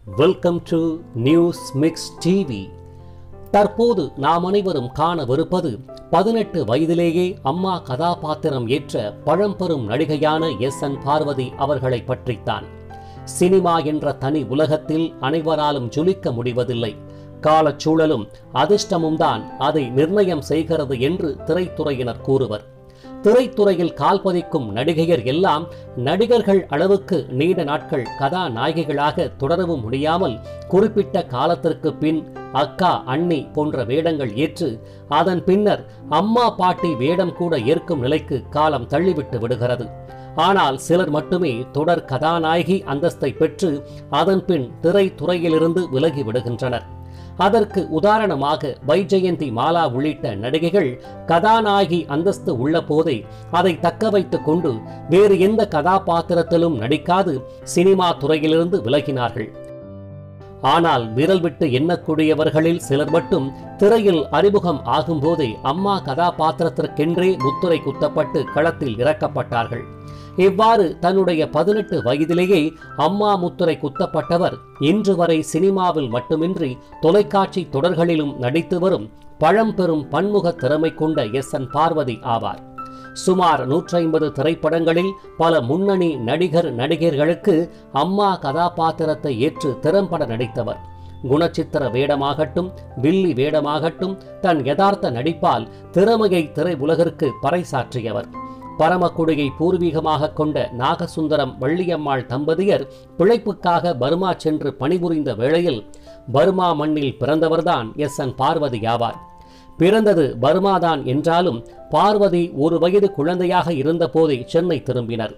welcome to news mix TV தற்போது நாம் அனைவரும் காணவிருப்பது பதினெட்டு வயதிலேயே அம்மா கதாபாத்திரம் ஏற்ற பழம்பெரும் நடிகையான எஸ் என் பார்வதி அவர்களை பற்றித்தான் சினிமா என்ற தனி உலகத்தில் அனைவராலும் ஜொலிக்க முடிவதில்லை காலச்சூழலும் அதிர்ஷ்டமும் தான் அதை நிர்ணயம் செய்கிறது என்று திரைத்துறையினர் கூறுவர் திரைத்துறையில் கால்பதிக்கும் நடிகையர் எல்லாம் நடிகர்கள் அளவுக்கு நீண்ட நாட்கள் கதாநாயகிகளாக தொடரவும் முடியாமல் குறிப்பிட்ட காலத்திற்கு பின் அக்கா அண்ணி போன்ற வேடங்கள் ஏற்று அதன் பின்னர் அம்மா பாட்டி வேடம் கூட ஏற்கும் நிலைக்கு காலம் தள்ளிவிட்டு விடுகிறது ஆனால் சிலர் மட்டுமே தொடர் கதாநாயகி அந்தஸ்தை பெற்று அதன் பின் திரைத்துறையிலிருந்து விலகி விடுகின்றனர் அதற்கு உதாரணமாக வைஜெயந்தி மாலா உள்ளிட்ட நடிகைகள் கதாநாயகி அந்தஸ்து உள்ள போதே அதை தக்க வைத்துக் கொண்டு வேறு எந்த கதாபாத்திரத்திலும் நடிக்காது சினிமா துறையிலிருந்து விலகினார்கள் ஆனால் விரல் விட்டு எண்ணக்கூடியவர்களில் சிலர் மட்டும் திரையில் அறிமுகம் ஆகும்போதே அம்மா கதாபாத்திரத்திற்கென்றே முத்துரை குத்தப்பட்டு களத்தில் இறக்கப்பட்டார்கள் இவ்வாறு தன்னுடைய பதினெட்டு வயதிலேயே அம்மா முத்துரை குத்தப்பட்டவர் இன்று வரை சினிமாவில் மட்டுமின்றி தொலைக்காட்சி தொடர்களிலும் நடித்து வரும் பழம்பெரும் பன்முக திறமை கொண்ட எஸ் என் பார்வதி ஆவார் சுமார் நூற்றி ஐம்பது திரைப்படங்களில் பல முன்னணி நடிகர் நடிகர்களுக்கு அம்மா கதாபாத்திரத்தை ஏற்று திறம்பட நடித்தவர் குணச்சித்திர வேடமாகட்டும் வில்லி வேடமாகட்டும் தன் யதார்த்த நடிப்பால் திறமையை திரை உலகிற்கு பறைசாற்றியவர் பரமக்குடியை பூர்வீகமாக கொண்ட நாகசுந்தரம் வள்ளியம்மாள் தம்பதியர் பிழைப்புக்காக பர்மா சென்று பணிபுரிந்த வேளையில் பர்மா மண்ணில் பிறந்தவர்தான் எஸ் என் பார்வதி ஆவார் பிறந்தது பர்மாதான் என்றாலும் பார்வதி ஒரு வயது குழந்தையாக இருந்தபோதே சென்னை திரும்பினர்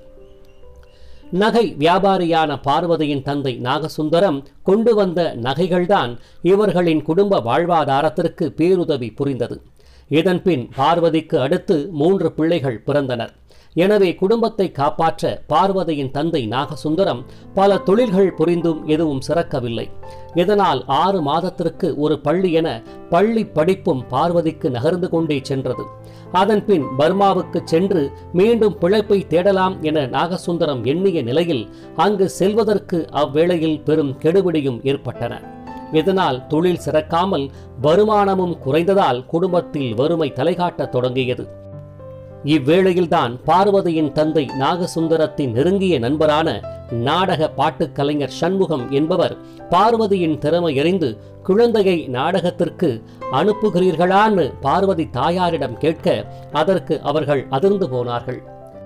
நகை வியாபாரியான பார்வதியின் தந்தை நாகசுந்தரம் கொண்டு வந்த நகைகள்தான் இவர்களின் குடும்ப வாழ்வாதாரத்திற்கு பேருதவி புரிந்தது இதன்பின் பார்வதிக்கு அடுத்து மூன்று பிள்ளைகள் பிறந்தனர் எனவே குடும்பத்தை காப்பாற்ற பார்வதியின் தந்தை நாகசுந்தரம் பல தொழில்கள் புரிந்தும் எதுவும் சிறக்கவில்லை இதனால் ஆறு மாதத்திற்கு ஒரு பள்ளி என பள்ளி படிப்பும் பார்வதிக்கு நகர்ந்து கொண்டே சென்றது அதன்பின் பர்மாவுக்கு சென்று மீண்டும் பிழைப்பை தேடலாம் என நாகசுந்தரம் எண்ணிய நிலையில் அங்கு செல்வதற்கு அவ்வேளையில் பெரும் கெடுபிடியும் ஏற்பட்டன இதனால் தொழில் சிறக்காமல் வருமானமும் குறைந்ததால் குடும்பத்தில் வறுமை தலைகாட்டத் தொடங்கியது இவ்வேளையில்தான் பார்வதியின் தந்தை நாகசுந்தரத்தின் நெருங்கிய நண்பரான நாடக பாட்டுக் கலைஞர் சண்முகம் என்பவர் பார்வதியின் திறமை எறிந்து குழந்தையை நாடகத்திற்கு அனுப்புகிறீர்களான்னு பார்வதி தாயாரிடம் கேட்க அதற்கு அவர்கள் அதிர்ந்து போனார்கள்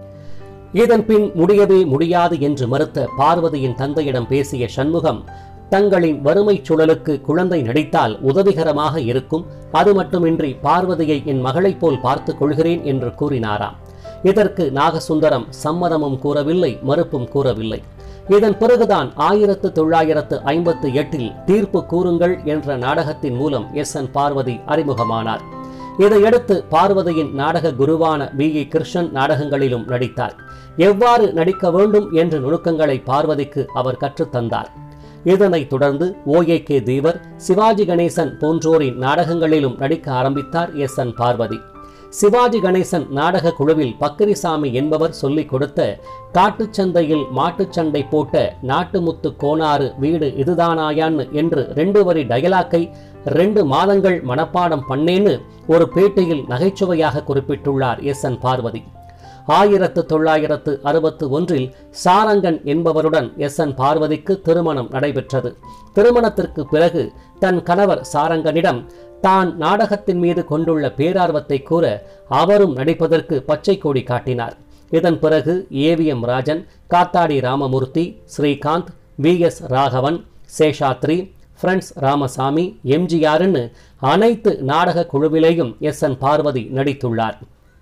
இதன் பின் முடியவே முடியாது என்று மறுத்த பார்வதியின் தந்தையிடம் பேசிய சண்முகம் தங்களின் வறுமை சூழலுக்கு குழந்தை நடித்தால் உதவிகரமாக இருக்கும் அது மட்டுமின்றி பார்வதியை என் மகளைப் போல் பார்த்துக் கொள்கிறேன் என்று கூறினாராம் இதற்கு நாகசுந்தரம் சம்மதமும் கூறவில்லை மறுப்பும் கூறவில்லை இதன் பிறகுதான் ஆயிரத்து தொள்ளாயிரத்து ஐம்பத்து எட்டில் தீர்ப்பு கூறுங்கள் என்ற நாடகத்தின் மூலம் எஸ் என் பார்வதி அறிமுகமானார் இதையடுத்து பார்வதியின் நாடக குருவான வி ஏ கிருஷ்ணன் நாடகங்களிலும் நடித்தார் எவ்வாறு நடிக்க வேண்டும் என்ற நுணுக்கங்களை பார்வதிக்கு அவர் கற்றுத்தந்தார் இதனைத் தொடர்ந்து ஓஏ கே தேவர் சிவாஜி கணேசன் போன்றோரின் நாடகங்களிலும் நடிக்க ஆரம்பித்தார் எஸ் என் பார்வதி சிவாஜி கணேசன் நாடக குழுவில் பக்கிரிசாமி என்பவர் சொல்லிக் கொடுத்த காட்டுச்சந்தையில் மாட்டுச்சண்டை போட்ட நாட்டுமுத்து கோனாறு வீடு இதுதானாயான்னு என்று ரெண்டு வரி டயலாக்கை ரெண்டு மாதங்கள் மனப்பாடம் பண்ணேன்னு ஒரு பேட்டியில் நகைச்சுவையாக குறிப்பிட்டுள்ளார் எஸ் என் பார்வதி ஆயிரத்து தொள்ளாயிரத்து அறுபத்து ஒன்றில் சாரங்கன் என்பவருடன் எஸ் என் பார்வதிக்கு திருமணம் நடைபெற்றது திருமணத்திற்கு பிறகு தன் கணவர் சாரங்கனிடம் தான் நாடகத்தின் மீது கொண்டுள்ள பேரார்வத்தை கூற அவரும் நடிப்பதற்கு பச்சை கொடி காட்டினார் இதன் பிறகு AVM Rajan Kathadi Ramamurthy Srikanth V S Raghavan Seshadri friends Ramasamy எம்ஜிஆர்னு அனைத்து நாடக குழுவிலேயும் எஸ் என் பார்வதி நடித்துள்ளார்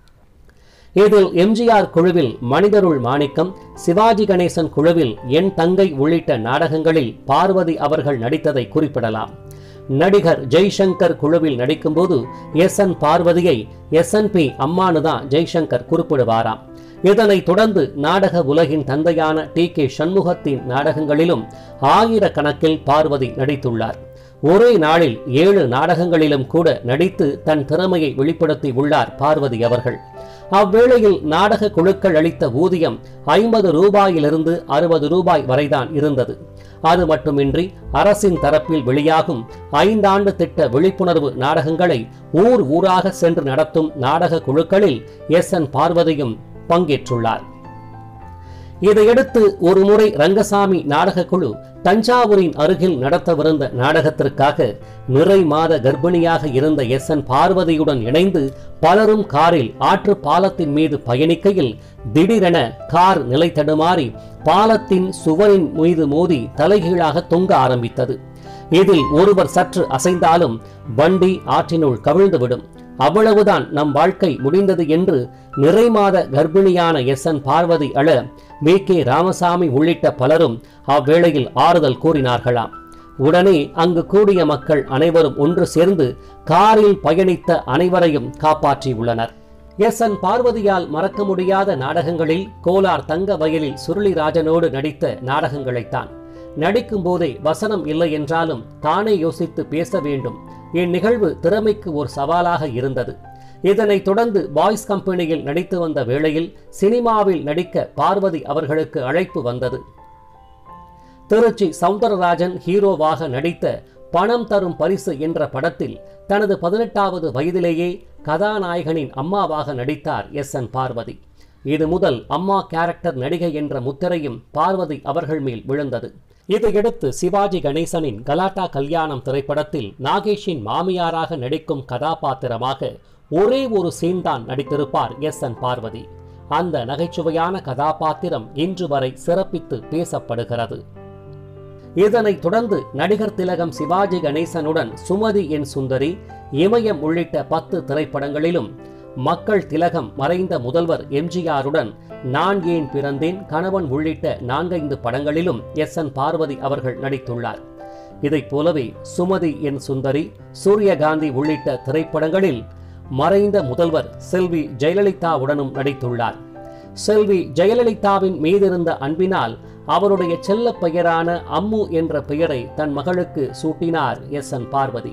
இதில் எம்ஜிஆர் குழுவில் மனிதருள் மாணிக்கம் சிவாஜி கணேசன் குழுவில் என் தங்கை உள்ளிட்ட நாடகங்களில் பார்வதி அவர்கள் நடித்ததை குறிப்பிடலாம் நடிகர் ஜெய்சங்கர் குழுவில் நடிக்கும்போது எஸ் என் பார்வதியை எஸ் என் பி அம்மானு தான் ஜெய்சங்கர் குறிப்பிடுவாராம் இதனைத் தொடர்ந்து நாடக உலகின் தந்தையான டி கே சண்முகத்தின் நாடகங்களிலும் ஆயிரக்கணக்கில் பார்வதி நடித்துள்ளார் ஒரே நாளில் ஏழு நாடகங்களிலும் கூட நடித்து தன் திறமையை வெளிப்படுத்தி உள்ளார் பார்வதி அவர்கள் அவ்வேளையில் நாடக குழுக்கள் அளித்த ஊதியம் ஐம்பது ரூபாயிலிருந்து அறுபது ரூபாய் வரைதான் இருந்தது அது மட்டுமின்றி அரசின் தரப்பில் வெளியாகும் ஐந்தாண்டு திட்ட விழிப்புணர்வு நாடகங்களை ஊர் ஊராக சென்று நடத்தும் நாடக குழுக்களில் எஸ் என் பார்வதியும் பங்கேற்றுள்ளார் இதையடுத்து ஒருமுறை ரங்கசாமி நாடகக் குழு தஞ்சாவூரின் அருகில் நடத்தவிருந்த நாடகத்திற்காக நிறை மாத கர்ப்பிணியாக இருந்த எஸ் என் பார்வதியுடன் இணைந்து பலரும் காரில் ஆற்று பாலத்தின் மீது பயணிக்கையில் திடீரென கார் நிலை தடுமாறி பாலத்தின் சுவரின் மீது மோதி தலைகீழாக தொங்க ஆரம்பித்தது இதில் ஒருவர் சற்று அசைந்தாலும் வண்டி ஆற்றினுள் கவிழ்ந்துவிடும் அவ்வளவுதான் நம் வாழ்க்கை முடிந்தது என்று நிறைமாத கர்ப்பிணியான எஸ் என் பார்வதி அழ வி கே ராமசாமி உள்ளிட்ட பலரும் அவ்வேளையில் ஆறுதல் கூறினார்களாம் உடனே அங்கு கூடிய மக்கள் அனைவரும் ஒன்று சேர்ந்து காரில் பயணித்த அனைவரையும் காப்பாற்றியுள்ளனர் எஸ் என் பார்வதியால் மறக்க முடியாத நாடகங்களில் கோலார் தங்க வயலில் சுருளிராஜனோடு நடித்த நாடகங்களைத்தான் நடிக்கும் போதே வசனம் இல்லை என்றாலும் தானே யோசித்து பேச வேண்டும் இந்நிகழ்வு திறமைக்கு ஒரு சவாலாக இருந்தது இதனைத் தொடர்ந்து பாய்ஸ் கம்பெனியில் நடித்து வந்த வேளையில் சினிமாவில் நடிக்க பார்வதி அவர்களுக்கு அழைப்பு வந்தது திருச்சி சவுந்தரராஜன் ஹீரோவாக நடித்த பணம் தரும் பரிசு என்ற படத்தில் தனது பதினெட்டாவது வயதிலேயே கதாநாயகனின் அம்மாவாக நடித்தார் எஸ் என் பார்வதி இது முதல் அம்மா கேரக்டர் நடிகை என்ற முத்திரையும் பார்வதி அவர்கள் மேல் விழுந்தது இதையடுத்து சிவாஜி கணேசனின் கலாட்டா கல்யாணம் திரைப்படத்தில் நாகேஷின் மாமியாராக நடிக்கும் கதாபாத்திரமாக ஒரே ஒரு சீன்தான் நடித்திருப்பார் எஸ் என் பார்வதி அந்த நகைச்சுவையான கதாபாத்திரம் இன்று வரை சிறப்பித்து பேசப்படுகிறது இதனைத் தொடர்ந்து நடிகர் திலகம் சிவாஜி கணேசனுடன் சுமதி என் சுந்தரி இமயம் உள்ளிட்ட பத்து திரைப்படங்களிலும் மக்கள் திலகம் மறைந்த முதல்வர் எம்ஜிஆருடன் நான் ஏன் பிறந்தேன் கணவன் உள்ளிட்ட நான்கைந்து படங்களிலும் எஸ் என் பார்வதி அவர்கள் நடித்துள்ளார் இதைப் போலவே சுமதி என் சுந்தரி சூரியகாந்தி உள்ளிட்ட திரைப்படங்களில் மறைந்த முதல்வர் செல்வி ஜெயலலிதாவுடனும் நடித்துள்ளார் செல்வி ஜெயலலிதாவின் மீதிருந்த அன்பினால் அவருடைய செல்ல பெயரான அம்மு என்ற பெயரை தன் மகளுக்கு சூட்டினார் S N Parvathi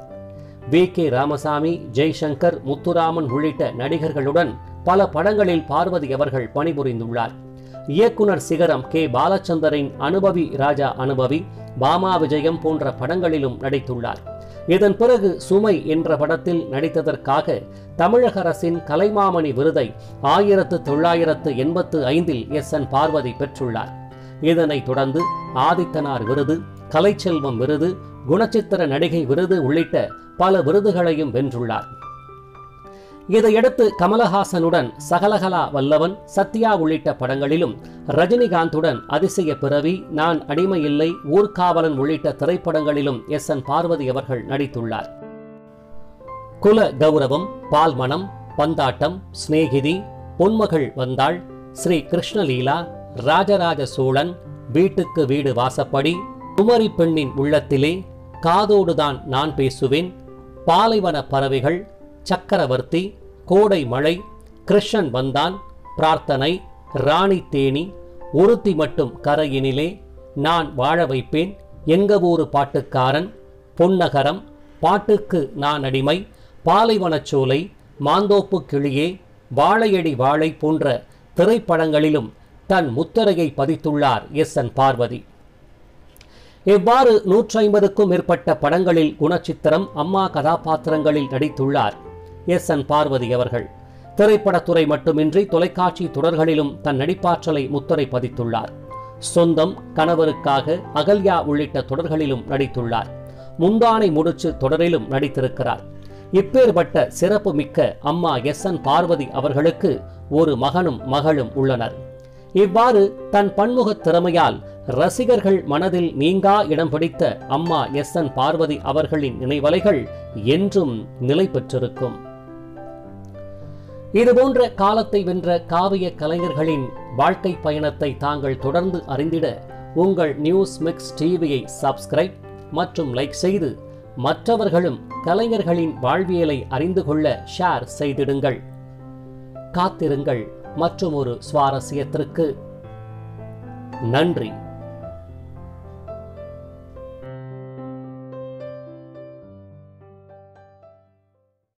V K Ramasamy Jaishankar Muthuraman உள்ளிட்ட நடிகர்களுடன் பல படங்களில் பார்வதி அவர்கள் பணிபுரிந்துள்ளார் இயக்குனர் சிகரம் கே பாலச்சந்தரின் அனுபவி ராஜா அனுபவி பாமா விஜயம் போன்ற படங்களிலும் நடித்துள்ளார் இதன் பிறகு சுமை என்ற படத்தில் நடித்ததற்காக தமிழக அரசின் கலைமாமணி விருதை ஆயிரத்து தொள்ளாயிரத்து எண்பத்து ஐந்தில் எஸ் என் பார்வதி பெற்றுள்ளார் இதனைத் தொடர்ந்து ஆதித்தனார் விருது கலைச்செல்வம் விருது குணச்சித்திர நடிகை விருது உள்ளிட்ட பல விருதுகளையும் வென்றுள்ளார் இதையடுத்து கமலஹாசனுடன் சகலகலா வல்லவன் சத்யா உள்ளிட்ட படங்களிலும் ரஜினிகாந்துடன் அதிசய பிறவி நான் அடிமையில்லை ஊர்காவலன் உள்ளிட்ட திரைப்படங்களிலும் எஸ் என் பார்வதி அவர்கள் நடித்துள்ளார் குல கௌரவம் பால்மணம் பந்தாட்டம் சிநேகிதி பொன்மகள் வந்தாள் ஸ்ரீ கிருஷ்ணலீலா ராஜராஜ சோழன் வீட்டுக்கு வீடு வாசப்படி குமரி பெண்ணின் உள்ளத்திலே காதோடுதான் நான் பேசுவேன் பாலைவன பறவைகள் சக்கரவர்த்தி கோடை மழை கிருஷ்ணன் வந்தான் பிரார்த்தனை ராணி தேனி ஒருத்தி மட்டும் கரையினிலே நான் வாழ வைப்பேன் எங்க ஊரு பாட்டுக்காரன் பொன்னகரம் பாட்டுக்கு நான் அடிமை பாலைவனச்சோலை மாந்தோப்பு கிளியே வாழையடி வாழை போன்ற திரைப்படங்களிலும் தன் முத்திரையை பதித்துள்ளார் எஸ் என் பார்வதி இவ்வாறு நூற்றி ஐம்பதுக்கும் மேற்பட்ட படங்களில் குணச்சித்திரம் அம்மா கதாபாத்திரங்களில் நடித்துள்ளார் எஸ் என் பார்வதி அவர்கள் திரைப்படத்துறை மட்டுமின்றி தொலைக்காட்சி தொடர்களிலும் தன் நடிப்பாற்றலை முத்திரை பதித்துள்ளார் சொந்தம் கணவருக்காக அகல்யா உள்ளிட்ட தொடர்களிலும் நடித்துள்ளார் முந்தானை முடிச்சு தொடரிலும் நடித்திருக்கிறார் இப்பேற்பட்ட சிறப்பு மிக்க அம்மா எஸ் என் பார்வதி அவர்களுக்கு ஒரு மகனும் மகளும் உள்ளனர் இவ்வாறு தன் பன்முக திறமையால் ரசிகர்கள் மனதில் நீங்கா இடம் பிடித்த அம்மா எஸ் என் பார்வதி அவர்களின் நினைவலைகள் என்றும் நிலை பெற்றிருக்கும் இதுபோன்ற காலத்தை வென்ற காவிய கலைஞர்களின் வாழ்க்கை பயணத்தை தாங்கள் தொடர்ந்து அறிந்திட உங்கள் நியூஸ் மிக்ஸ் டிவியை சப்ஸ்கிரைப் மற்றும் லைக் செய்து மற்றவர்களும் கலைஞர்களின் வாழ்வியலை அறிந்து கொள்ள ஷேர் செய்திடுங்கள் காத்திருங்கள் மற்றும் ஒரு சுவாரஸ்யத்திற்கு நன்றி